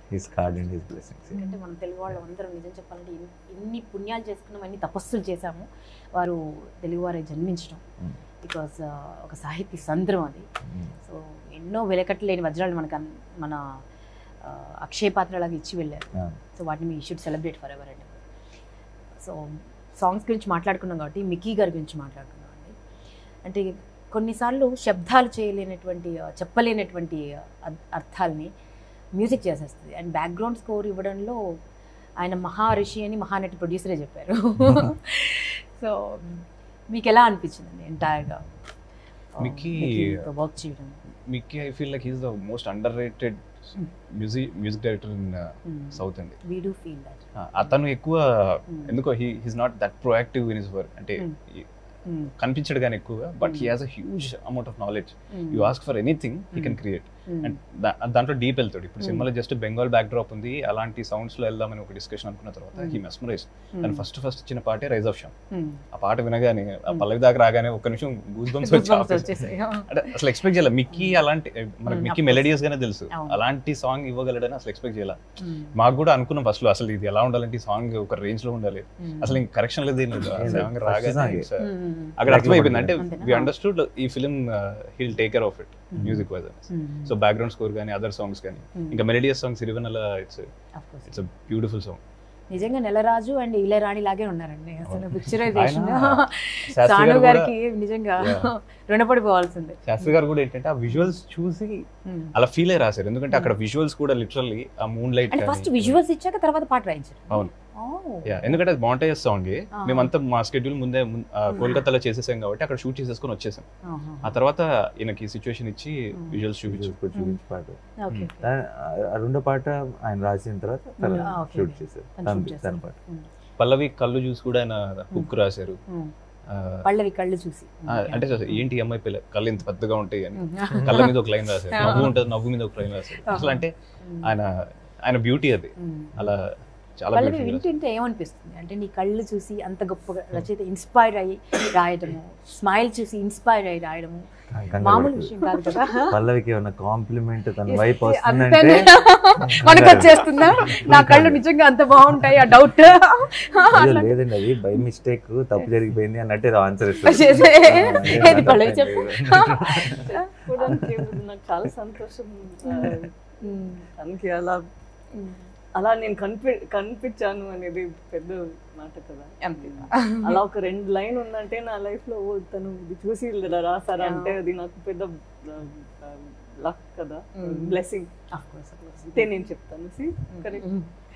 His card and his blessings ఎందుకంటే మనం తెలుగు వాళ్ళు అందరం నిజం చెప్పాలంటే ఎన్ని- ఎన్ని పుణ్యాలు చేసుకున్నాం ఎన్ని తపస్సులు చేశాము వారు తెలుగువారే జన్మించడం Mm. బికాస్ ఒక సాహితీ సంద్రం అది సో ఎన్నో వెలకట్టలేని వజ్రాలు మనకు అన్- మన ఆ, అక్షయ పాత్రలాగా ఇచ్చి వెళ్ళారు సో వాటిని మీ షుడ్ సెలబ్రేట్ ఫర్ ఎవర్ అండి సో సాంగ్స్ గురించి మాట్లాడుకున్నాం కాబట్టి మిక్కీ గారి గురించి మాట్లాడుకున్నాం అండి అంటే కొన్నిసార్లు శబ్దాలు చేయలేనటువంటి ఆ, చెప్పలేనటువంటి అర్- అర్థాలని మ్యూజిక్ చేసేస్తుంది అండ్ బ్యాక్గ్రౌండ్ స్కోర్ ఇవ్వడంలో ఆయన మహా ఋషి అని మహానటి ప్రొడ్యూసరే చెప్పారు సో మీకు ఎలా అనిపించిందండి ఎంటైర్గా మిక్కీ- వర్క్ చేయడం Mickey I feel like he's the most underrated music music director in south అండి వీ డూ ఫీల్ దట్ ఆ, అతను ఎక్కువ ఎందుకో he he's not that proactive in his work అంటే Mm. ఈ- కనిపించడు కానీ ఎక్కువ but he has a huge amount of knowledge you ask for anything he can create and దాంట్లో డీప్ వెళ్తాడు ఇప్పుడు Mm. సినిమాలో జస్ట్ బెంగాల్ బ్యాక్ డ్రాప్ ఉంది అలాంటి సౌండ్స్ లో వెళ్దామని ఒక డిస్కషన్ అనుకున్న తర్వాత Mm. He mesmerize and first first ఇచ్చిన పాటే రైజ్ ఆఫ్ షామ్ Mm. ఆ పాట వినగానే ఆ Mm. పల్లవి దాకా రాగానే ఒక్క నిమిషం గూస్ బంప్స్ Goosebumps వచ్చేసాయి. అంటే అసలు ఎక్స్పెక్ట్ చేయాలి మిక్కీ అలాంటి మనకి Mm, Mickey of course. Melodious గానే తెలుసు అవును. అలాంటి సాంగ్ ఇవ్వగలడని అసలు ఎక్స్పెక్ట్ చేయాలి Mm. మాకు కూడా అనుకున్నాం ఫస్ట్ లో అసలు ఇది ఎలా ఉండాలంటే సాంగ్ ఒక రేంజ్ లో ఉండాలి Mm. అసలు ఇంక కరెక్షన్ లేదు ఏం లేదు ఆ ఏం లేదు. సాంగ్ First రాగానే song ఏ. it's, uh, Mm. అక్కడ అర్థమైపోయింది అంటే అంతేనా? వి అండర్స్టూడ్ ఈ film he'll take care of it Mm. Music wise Mm. So background score కానీ అదర్ సాంగ్స్ కానీ Mm. ఇంకా melodious songs Sirivennela it's Of course. It's beautiful song నిజంగా నెలరాజు అండ్ ఇళరాణి లాగే ఉన్నారండి అసలు అవును. పిక్చరైజేషన్ ఆయన శాస్త్రి సాను గారు గారికి కూడా- నిజంగా Yeah. రుణపడిపోవాల్సిందే శాస్త్రి గారు కూడా ఏంటంటే ఆ విజువల్స్ చూసి Mm. అలా ఫీల్ అయ్యి రాశారు ఎందుకంటే అక్కడ విజువల్స్ కూడా లిటరల్లీ ఆ మూన్ లైట్ అంటే ఫస్ట్ విజువల్స్ ఇచ్చాక తర్వాత పాట రాయించారు అవును. Oh. యా ఎందుకంటే అది బాగుంటాయి సాంగ్ Ah. మేమంతా మా స్కెడ్యూల్ ముందే ముం- ఆ, కోల్కతాలో చేసేసాం కాబట్టి అక్కడ షూట్ చేసేసుకొని వచ్చేసాం ఆహా. ఆ తర్వాత ఈయనకి సిచ్యువేషన్ ఇచ్చి Mm. విజువల్స్ చూపించు చూపించి పాట Okay, okay. దా- ఆ రెండో పాట ఆయన రాసిన తర్వాత తను Ah, okay, షూట్ okay. చేశారు తను తన shoot తన చేశారు. పాట Mm. పల్లవి కళ్ళు చూసి కూడా ఆయన హుక్ రాశారు Mm. ఆ, పల్లవి కళ్ళు చూసి ఆ, అంటే అసలు ఏంటి ఈ అమ్మాయి పిల్ల కళ్ళు ఇంత పెద్దగా ఉంటాయి అని Mm. కళ్ళ మీద ఒక లైన్ రాశారు Ah. నవ్వు ఉంటుంది నవ్వు మీద ఒక లైన్ రాశారు అసలు అంటే Mm. ఆయన ఆయన బ్యూటీ అది Mm. అలా చాలా పల్లవి beautiful రాశారు. వింటుంటే ఏమనిపిస్తుంది అంటే నీ కళ్ళు చూసి అంత గొప్పగా రచయిత ఇన్స్పైర్ అయ్యి రాయడము స్మైల్ చూసి ఇన్స్పైర్ అయ్యి రాయడము కంగారు మామూలు పడకు. విషయం కాదు కదా పల్లవికి ఏమన్నా కాంప్లిమెంట్ తన Yes, వైపు అంతేనే. వస్తుందంటే మనకు వచ్చేస్తుందా నా కళ్ళు నిజంగా అంత బాగుంటాయి ఆ డౌట్ అయ్యో, లేదండి అది బై మిస్టేక్ తప్పు జరిగిపోయింది అన్నట్టు ఆన్సర్ చేసే. ఏది పల్లవి చెప్పు. చెప్పడానికి ఏముంది? నాకు చాలా సంతోషం ఆ, తనకి అలా అలా నేను కనిపి కనిపించాను అనేది పెద్ద మాట కదా అలా ఒక రెండు లైన్ ఉందంటే నా లైఫ్ లో ఓ తను ఇది చూసి ఇలా రాసారా అంటే అది నాకు పెద్ద లక్ కదా Mm. బ్లెస్సింగ్ అంతే నేను చెప్తాను సి కరెక్ట్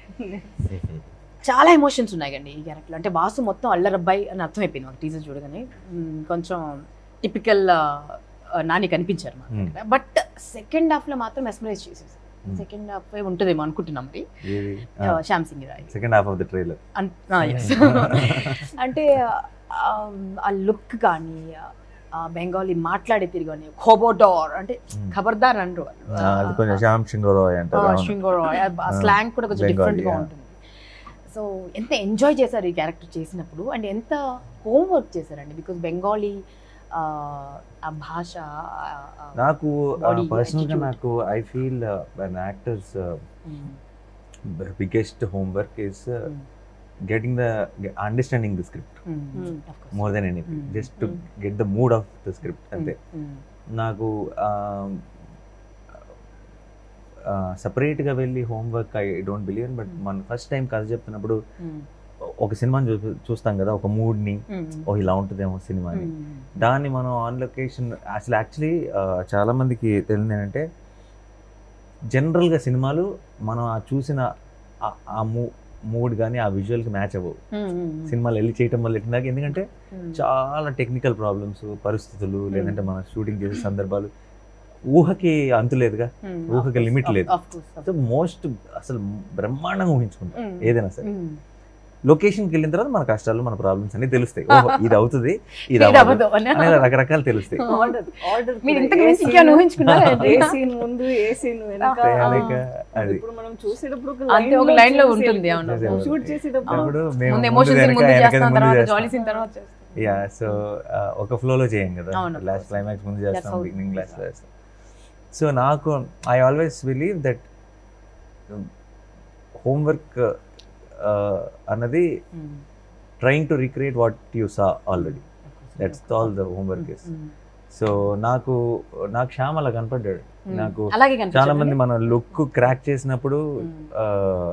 చాలా ఎమోషన్స్ ఉన్నాయి అండి ఈ క్యారెక్టర్ అంటే వాసు మొత్తం అల్లరబ్బాయి అని అర్థమైపోయింది మాకు టీజర్ చూడగానే మ్మ్, కొంచెం టిపికల్ నాని కనిపించారు Hmm. బట్ సెకండ్ హాఫ్ లో మాత్రం మెస్మరైజ్ చేసేసారు Hmm. సెకండ్ హాఫ్ ఉంటుందేమో అనుకుంటున్నాం మరి ఏది Shyam Singh Roy second half of the trailer అన్- ఆ, yes. అంటే ఆ, ఆ లుక్ కానీ ఆ బెంగాలీ మాట్లాడే తీరు కానీ ఖోబోడోర్ అంటే ఖబర్దార్ అనరు అది కొంచెం శ్యామ్ సింగ్ రాయ్ అంటారు అవును. స్లాంగ్ కూడా కొంచెం Bengali, డిఫరెంట్ గా yeah. ఉంటుంది సో ఎంత ఎంజాయ్ చేశారు ఈ క్యారెక్టర్ చేసినప్పుడు అండ్ ఎంత హోంవర్క్ చేశారండి బికాస్ బెంగాలీ ఆ భాష ఆ- ఆ- నాకు Body పర్సనల్ గా attitude. నాకు I feel an actors Mm, biggest homework is mm, getting the understanding the script mm, Mm. of course. More than anything Mm. Just to Mm. Get the mood of the script Mm, అంతే mm, నాకు సపరేట్గా వెళ్ళి homework I don't believe but Mm. మన first time కథ చెప్తున్నప్పుడు mm, ఒక సినిమాని చూ చూస్తాం కదా ఒక మూడ్ని mm, ఓ ఇలా ఉంటుందేమో సినిమా అని mm, దాన్ని మనం ఆన్ లొకేషన్ అసలు యాక్చువల్లీ చాలా మందికి తెలియదు ఏంటంటే జనరల్గా సినిమాలు మనం ఆ చూసిన ఆ- ఆ మూ మూడ్ కానీ ఆ విజువల్కి మ్యాచ్ అవ్వవు mm, mm, సినిమాలు వెళ్ళి చేయటం వల్ల ఎట్టిందాక ఎందుకంటే mm. చాలా టెక్నికల్ ప్రాబ్లమ్స్ పరిస్థితులు లేదంటే మనం షూటింగ్ చేసే సందర్భాలు ఊహకి అంతులేదుగా Mm, ఊహకి of course, limit of- లేదు. of course, of so most అసలు బ్రహ్మాండంగా ఊహించుకుంటాం Mm. ఏదైనా సరే Mm. లొకేషన్కి వెళ్ళిన తర్వాత మన కష్టాలు మన ప్రాబ్లమ్స్ అన్ని తెలుస్తాయి ఓహో ఇది అవుతుంది ఇది ఇది అవ్వదు అవ్వదు అని. అనేది రకరకాలు తెలుస్తాయి ఆర్డర్ ఆర్డర్ మీరు ఇంతకు మించి ఇంకేమైనా ఊహించుకున్నారా ఏ సీన్ ముందు ఏ సీన్ వెనక తయారీగా అది ఇప్పుడు మనం చూసేటప్పుడు ఒక అంతే ఒక లైన్ లో ఉంటుంది అవును అవును. షూట్ చేసేటప్పుడు అప్పుడు మేము ముందు ముందు ఎమోషన్స్ వెనక, ముందు వెనక చేస్తాం ముందు తర్వాత చేస్తాం. జాలీ సీన్ తర్వాత చేస్తాం యా సో ఒక ఫ్లోలో చేయం కదా అవును, of లాస్ట్ course. క్లైమాక్స్ ముందు That's చేస్తాం how it beginning is. Last చేస్తాం సో నాకు I always believe that homework అన్నది trying to recreate what you saw already that's all the homework is so నాకు నాకు శ్యామ్ అలా కనపడ్డాడు నాకు అలాగే చాలా కనిపించాడు మంది మన లుక్ క్రాక్ చేసినప్పుడు ఆ,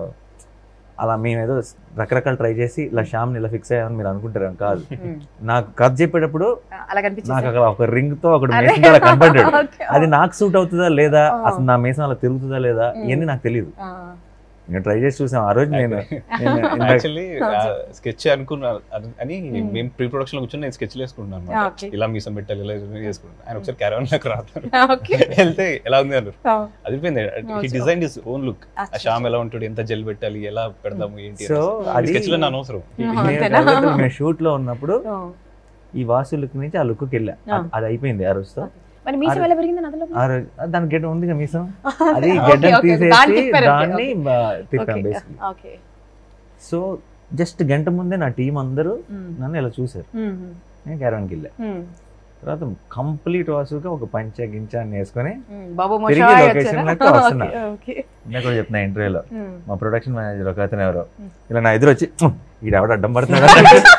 అలా మేము ఏదో రకరకాల ట్రై చేసి ఇలా శ్యామ్ని ఇలా ఫిక్స్ అయ్యామని మీరు అనుకుంటారు కాదు నాకు కథ చెప్పేటప్పుడు అలా నాకు కనిపించింది అక్కడ ఒక రింగ్ తో ఒకటి అరే. మేసం అలా కనపడ్డాడు Okay. అది నాకు సూట్ అవుతుందా లేదా ఆ. అసలు నా మేసం అలా తిరుగుతుందా లేదా Mm. ఇవన్నీ నాకు తెలియదు ఆ. నేను ట్రై చేసి చూసాం ఆ రోజు నేను నేను ఇందాక- యాక్చువల్లీ స్కెచ్ అనుకున్నా అది- అని మేము ప్రీ ప్రొడక్షన్ లో కూర్చొని నేను స్కెచ్ వేసుకుంటున్నాను ఆ, అనమాట okay. ఇలా మీసం పెట్టాలి ఇలా చేసుకుంటాను ఆయన ఒకసారి క్యారవన్ లోకి రాతారు Okay. వెళ్తే ఎలా ఉంది అన్నారు ఆ. అదిపోయింది he so- design is own look ఆ అచ్చా. శ్యామ్ ఎలా ఉంటాడు ఎంత జెల్ పెట్టాలి ఎలా పెడదాము ఏంటి సో అది స్కెచ్ లో నా అనవసరం ఆహా, నేను అంతేనా? డైరెక్ట్ మేము షూట్ లో ఉన్నప్పుడు ఆ. ఈ వాసు లుక్ నుంచి ఆ లుక్ వెళ్ళా ఆ. అది- అది అయిపోయింది ఆ రోజుతో మరి మీసం అరే. ఎలా పెరిగింది నదిలో ఆ రోజు దాని గెడ్డ ఉంది మీసం అది Okay, గెడ్డని okay, okay. దాన్ని తీసేసి తిప్పారు, okay, దాన్ని okay. బా- తిప్పాం Okay. Basically okay so just గంట ముందే నా టీం అందరూ మ్మ్. నన్ను ఇలా చూశారు మ్మ్. నేను క్యారవాన్కి వెళ్ళా మ్మ్. తర్వాత కంప్లీట్ వాసుగా ఒక పంచ గించ అని వేసుకొని మ్మ్. బాబు తిరిగి మోషాయ్ location వచ్చారా? లోకి వస్తున్నా. Okay, okay. నేను కూడా చెప్తున్నా ఇంటర్వ్యూలో మ్మ్. మా ప్రొడక్షన్ మేనేజర్ ఒక అతను ఎవరో Hmm. ఇలా నా ఎదురు వచ్చి ఈడెవడ అడ్డం పడుతున్నాడు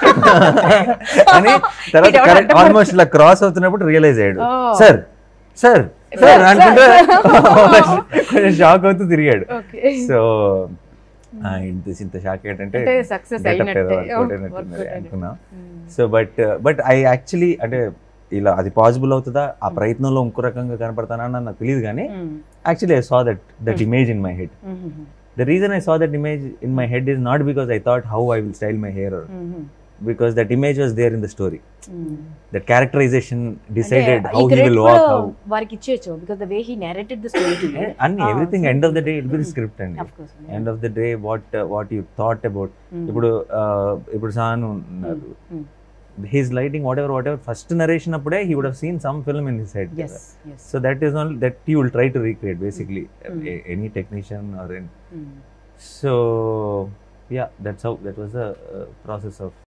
అని తర్వాత ఈడెవడు కరెక్ట్ అడ్డం ఆల్మోస్ట్ ఇలా క్రాస్ అవుతున్నప్పుడు రియలైజ్ అయ్యాడు Oh. Sir sir Sir, sir sir, అనుకుంటే sir. కొంచెం షాక్ అవుతూ తిరిగాడు ఓకే. సో ఇంత ఇంత షాక్ ఏంటంటే అంటే సక్సెస్ get up అయినట్టే ఏదో workout Oh, అయినట్టు workout ఉన్నది అయినట్టు. అనుకున్నా మ్మ్. So but but I actually అంటే ఇలా అది పాసిబుల్ అవుతుందా ఆ ప్రయత్నంలో ఇంకో రకంగా కనపడతానా అని నాకు తెలియదు కానీ మ్మ్. Actually I saw that that Hmm. Image in my head మ్మ్. The reason I saw that image in my head is not because I thought how I will style my hair or మ్మ్. because that image was there in the story. మ్మ్. That characterization decided అంటే how ఈ he credit will walk, కూడా how వారికి ఇచ్చేయచ్చు because the way he narrated the story to you and Ah, everything. so- End of the day, it will be the script and of course end of the day, what uh, what you thought about. ఇప్పుడు uh, ఇప్పుడు సాను ఉన్నారు Hmm. He's lighting whatever whatever first narration అప్పుడే he would have seen some film in his head yes yes so that is only that he will try to recreate basically Hmm. Any technician or so yeah that's how that was the uh, process of